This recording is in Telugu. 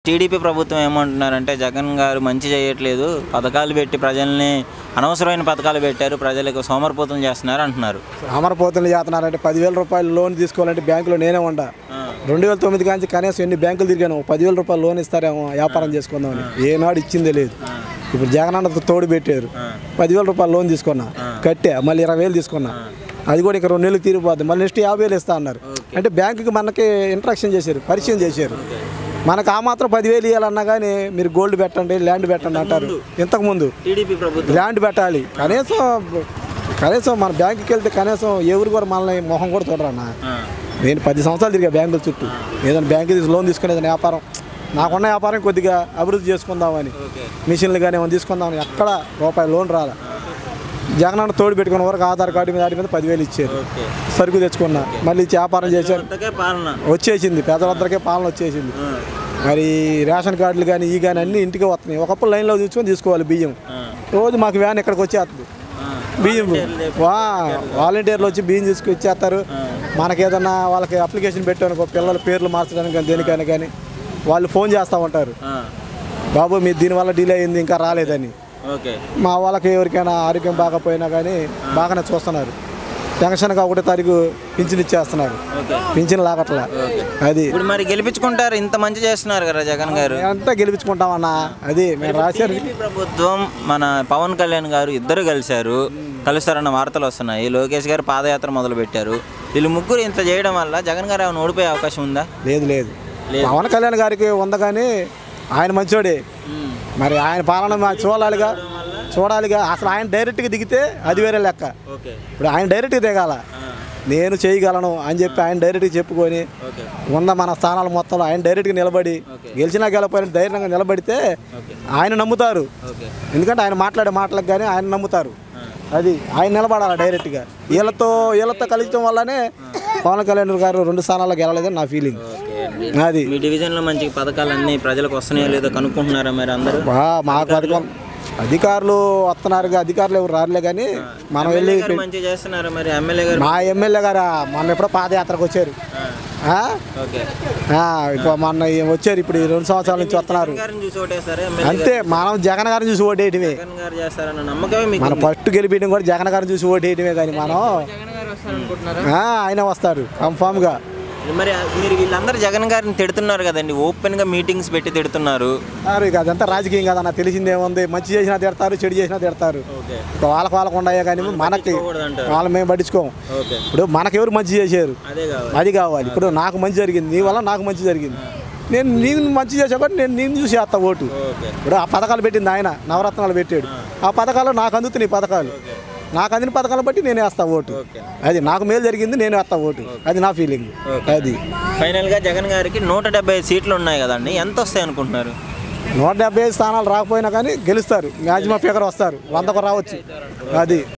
టీడీపీ ప్రభుత్వం ఏమంటున్నారంటే జగన్ గారు మంచి చేయట్లేదు పథకాలు పెట్టి ప్రజల్ని అనవసరమైన పథకాలు పెట్టారు ప్రజలకు సోమరపోతం చేస్తున్నారు అంటున్నారు అమరపోతులు చేస్తున్నారంటే పదివేల రూపాయలు లోన్ తీసుకోవాలంటే బ్యాంకులో నేనే ఉండా రెండు వేల తొమ్మిది కాంచి కనీసం ఎన్ని బ్యాంకులు తిరిగాను పదివేల రూపాయలు లోన్ ఇస్తారేమో వ్యాపారం చేసుకుందామని ఏనాడు ఇచ్చిందే లేదు ఇప్పుడు జగన్ అన్నతో తోడు పెట్టారు పదివేల రూపాయలు లోన్ తీసుకున్నా కట్టే మళ్ళీ ఇరవై వేలు తీసుకున్నా అది కూడా ఇంకా రెండు నెలలు తీరిపోద్ది మళ్ళీ నెక్స్ట్ యాభై వేలు ఇస్తా అన్నారు అంటే బ్యాంకుకి మనకి ఇంట్రాక్షన్ చేశారు పరిచయం చేశారు మనకు ఆ మాత్రం పదివేలు ఇవ్వాలన్నా కానీ మీరు గోల్డ్ పెట్టండి ల్యాండ్ పెట్టండి అంటారు ఇంతకుముందు టీడీపీ ప్రభుత్వం ల్యాండ్ పెట్టాలి కనీసం కనీసం మన బ్యాంకుకి వెళ్తే కనీసం ఎవరు కూడా మనల్ని మొహం కూడా చూడరన్న ఆ, నేను పది సంవత్సరాలు తిరిగా బ్యాంకుల చుట్టూ ఏదైనా బ్యాంకు తీసి లోన్ తీసుకుని ఏదైనా వ్యాపారం నాకున్న వ్యాపారం కొద్దిగా అభివృద్ధి చేసుకుందామని ఓకే మిషన్లు కానీ ఏమైనా తీసుకుందామని ఎక్కడ రూపాయి లోన్ రాల జగన్ అన్న తోడు పెట్టుకున్న వరకు ఆధార్ కార్డు మీద వాటి మీద పదివేలు ఇచ్చారు ఓకే సరుకు తెచ్చుకున్నా మళ్ళీ ఇచ్చి వ్యాపారం చేశారు అంతకే పాలన వచ్చేసింది పేదలందరికీ పాలన వచ్చేసింది ఆ, మరి రేషన్ కార్డులు కానీ ఈ కానీ అన్నీ ఇంటికి వస్తున్నాయి ఒకప్పుడు లైన్లో చూసుకొని తీసుకోవాలి బియ్యం ఆ, రోజు మాకు వ్యాన్ ఇక్కడికి వచ్చేస్తుంది ఆ. బియ్యం వా వాలంటీర్లు వచ్చి బియ్యం తీసుకు ఇచ్చేస్తారు మనకి ఏదన్నా వాళ్ళకి అప్లికేషన్ పెట్టానుకో పిల్లల పేర్లు మార్చడానికి కానీ దేనికైనా కానీ వాళ్ళు ఫోన్ చేస్తూ ఉంటారు ఆ, బాబు మీరు దీనివల్ల డిలే అయింది ఇంకా రాలేదని ఓకే మా వాళ్ళకి ఎవరికైనా ఆరోగ్యం బాగాపోయినా కానీ బాగానే చూస్తున్నారు పెన్షన్గా ఒకటో తారీఖు పింఛన్ ఇచ్చేస్తున్నారు ఓకే పింఛన్ లాగట్లా అది ఇప్పుడు మరి గెలిపించుకుంటారు ఇంత మంచి చేస్తున్నారు కదా జగన్ గారు అంతా గెలిపించుకుంటామన్నా అది మేము రాశారు టీడీపీ ప్రభుత్వం మన పవన్ కళ్యాణ్ గారు ఇద్దరు కలిశారు కలుస్తారన్న వార్తలు వస్తున్నాయి లోకేష్ గారు పాదయాత్ర మొదలు పెట్టారు వీళ్ళు ముగ్గురు ఇంత చేయడం వల్ల జగన్ గారు ఏమైనా ఓడిపోయే అవకాశం ఉందా లేదు లేదు లేదు. పవన్ కళ్యాణ్ గారికి ఉంది కానీ ఆయన మంచోడే మరి ఆయన పాలన మా చూడాలిగా చూడాలిగా అసలు ఆయన డైరెక్ట్గా దిగితే అది వేరే లెక్క ఓకే ఇప్పుడు ఆయన డైరెక్ట్గా దిగాల నేను చేయగలను అని చెప్పి ఆయన డైరెక్ట్గా చెప్పుకొని ఓకే ఉన్న మన స్థానాలు మొత్తంలో ఆయన డైరెక్ట్గా నిలబడి గెలిచినా గెలపోయినా ధైర్యంగా నిలబడితే ఆయన నమ్ముతారు ఓకే ఎందుకంటే ఆయన మాట్లాడే మాటలకు కానీ ఆయన నమ్ముతారు అది ఆయన నిలబడాలి డైరెక్ట్గా వీళ్ళతో వీళ్ళతో కలిసడం వల్లనే పవన్ కళ్యాణ్ గారు రెండు స్థానాల్లో గెలలేదని నా ఫీలింగ్ ఓకే అది మీ డివిజన్లో మంచి పథకాలు అన్నీ ప్రజలకు వస్తున్నాయో లేదో కనుక్కుంటున్నారా మరి అందరూ బా మాకు పథకం అధికారులు వస్తున్నారు అధికారులు ఎవరు రారులే కానీ మనం వెళ్ళి ఎమ్మెల్యే గారు మంచిగా చేస్తున్నారు మరి ఎమ్మెల్యే గారు మా ఎమ్మెల్యే గారు మొన్న ఎప్పుడో పాదయాత్రకు వచ్చారు ఆ? ఓకే ఆ, ఇప్పుడు మొన్న ఈ వచ్చారు ఇప్పుడు ఈ రెండు సంవత్సరాల నుంచి వస్తున్నారు జగన్ గారిని చూసి ఓటేస్తారా ఎమ్మెల్యే అంతే మనం జగన్ గారిని చూసి ఓటేయటమే జగన్ గారు చేస్తారన్న నమ్మకమే మీకు మన ఫస్ట్ గెలిపించడం కూడా జగన్ గారిని చూసి ఓటేయటమే కానీ మనం ఆ, ఆయన వస్తారు కన్ఫామ్గా మరి మీరు వీళ్ళందరూ జగన్ గారిని తిడుతున్నారు కదండి ఓపెన్ గా మీటింగ్స్ పెట్టి తిడుతున్నారు సార్ ఇక అదంతా రాజకీయం కదా నాకు తెలిసిందేముంది మంచి చేసినా తిడతారు చెడు చేసినా తిడతారు ఓకే ఇక వాళ్ళకి వాళ్ళకు ఉన్నాయే కానీ మనకి పట్టించుకోకూడదంటారు. వాళ్ళు మేము పట్టించుకోము ఓకే ఇప్పుడు మనకెవరు మంచి చేశారు అదే కావాలి అది కావాలి ఇప్పుడు నాకు మంచి జరిగింది నీ వల్ల నాకు మంచి జరిగింది నేను నేను మంచి చేసా కాబట్టి నేను నేను చూసి చేస్తా ఓటు ఓకే ఇప్పుడు ఆ పథకాలు పెట్టింది ఆయన నవరత్నాలు పెట్టాడు ఆ పథకాలు నాకు అందుతున్నాయి పథకాలు నాకు అందిన పథకాలు బట్టి నేను వేస్తా ఓటు ఓకే అది నాకు మేలు జరిగింది నేను వేస్తా ఓటు అది నా ఫీలింగ్ అది ఫైనల్ గా జగన్ గారికి నూట డెబ్బై సీట్లు ఉన్నాయి కదండి ఎంత వస్తాయి అనుకుంటున్నారు నూట డెబ్బై ఐదు స్థానాలు రాకపోయినా కానీ గెలుస్తారు మ్యాక్సిమం ఫిగర్ వస్తారు వందకు రావచ్చు అది